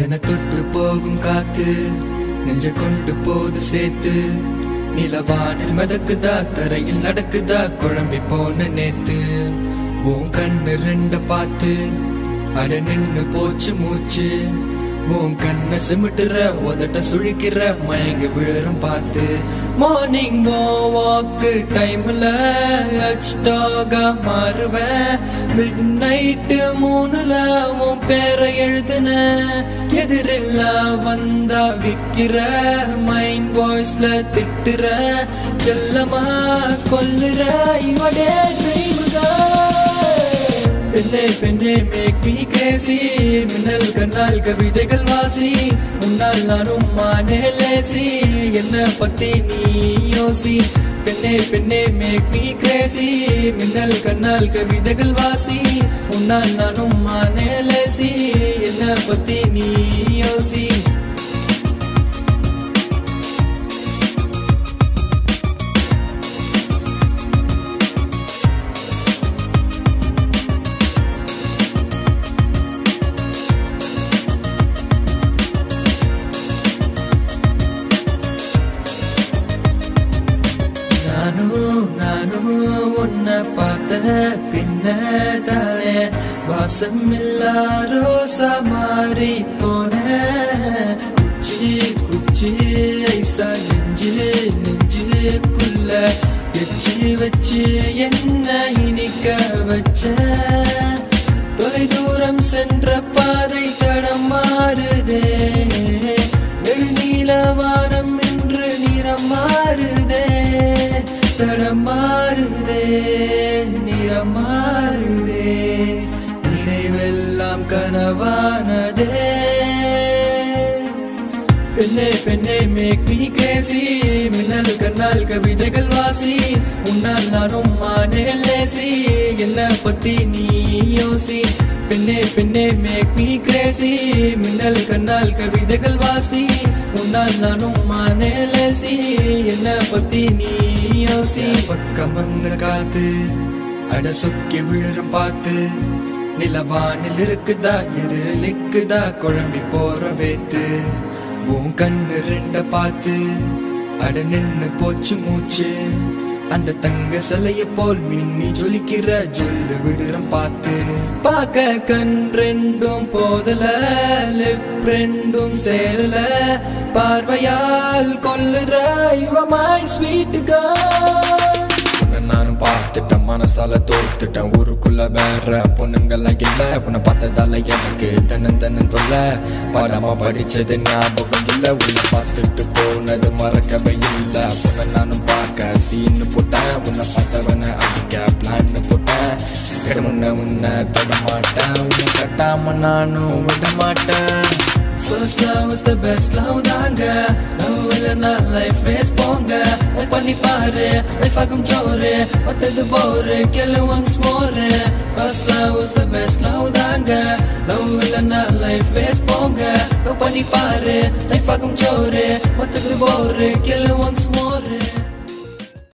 என தொட்டு போகும் காத்து நெஞ்ச கொண்டு போது சேர்த்து நிலவானில் மிதக்குதா தரையில் நடக்குதா குழம்பி போன நேத்து உன் கண்ணு ரெண்ட பார்த்து அட நின்னு போச்சு மூச்சு உன் கண்ணை சிமிட்டுற உதட்ட சுழிக்கிற மயங்கி விழுறம் பார்த்து மார்னிங் வாக்கு டைம்ல அச்டாக மாறுவேன் மிட் நைட்டு மூணுல உன் பேரை எழுதுன எதிரில்ல வந்தா விக்கிற மைண்ட் வாய்ஸ்ல திட்டுற செல்லமா கொல்லுற இவடே ட்ரீம்தான் பெண்ணே பெண்ணே மேக் மீ கிரேசி மின்னல் கண்ணால் கவிதைகள் வாசி உன்னால் நானும் மானே லேசி என்ன பத்தி நீ யோசி பெண்ணே பெண்ணே மேக் மீ கிரேசி மின்னல் கண்ணால் கவிதைகள் வாசி உன்னால் நானும் மானே லேசி என்ன பத்தி நீ யோசி நானும் நானும் உன்னை பார்த்த பின்ன தானே வாசம் இல்லா ரோசா மாறி போன குச்சி குச்சி ஐசா நெஞ்சு நெஞ்சுக்குள்ள வச்சு வச்சு என்ன இனிக்க வச்ச தொலை தூரம் சென்ற பாதை தடம் மாறுதே நெடுநீல வானம் என்று நிறம் மாறுதே தடம் மாறுதே நிறம் மாறுதே நினைவெல்லாம் கனவானதே பெண்ணே பெண்ணே மேக் மீ கிரேசி மின்னல் கண்ணால் கவிதைகள் வாசி உன்னால் நானும் மானே லேசி என்ன பத்தி நீ யோசி பெண்ணே பெண்ணே மேக் மீ கிரேசி மின்னல் கண்ணால் கவிதைகள் வாசி உன்னால் நானும் மானே லேசி என்ன பத்தி நீ யோசி பக்கம் வந்த காத்து அட சொக்கி விழுறம் பார்த்து நிலவானில் இருக்குதா எதிரில் நிக்குதா குழம்பி போற வேத்து உன் கண்ணு ரெண்ட பார்த்து அட நின்னு போச்சு மூச்சு அந்த தங்க சிலைய போல் மின்னி ஜொலிக்கிற ஜொல்லு விடுறம் பார்த்து பார்க்க கண் ரெண்டும் போதல லிப் ரெண்டும் சேரல பார்வையால் கொல்லுற இவமாய் ஸ்வீட் உன்னை நானும் பார்த்துட்டேன் மனசால தோத்துட்டேன் ஊருக்குள்ள வேற பொண்ணுங்கெல்லாம் இல்ல உன்னை பார்த்ததால எனக்கு தன்னன் தன்னன் தொல்ல பாடமா படிச்சது ஞாபகம் இல்ல உன்னை பார்த்துட்டு போனது மறக்கவே இல்ல உன்னை நானும் பார்க்க சீன்னு போட்டேன் உன்னை பார்த்தவன அடிக்க பிளான் போட்டேன் கிட்ட முன்ன உன்னை தொட மாட்டேன் உன்னை கட்டாம நானும் விட மாட்டேன் First love was the best love தாங்க love இல்லைன்னா life waste போங்க life பண்ணி பாரு life ஆகும் ஜோரு மத்தது போரு கேளு once more First love was the best love தாங்க love இல்லைன்னா life waste போங்க love பண்ணி பாரு life ஆகும் ஜோரு மத்தது போரு கேளு once more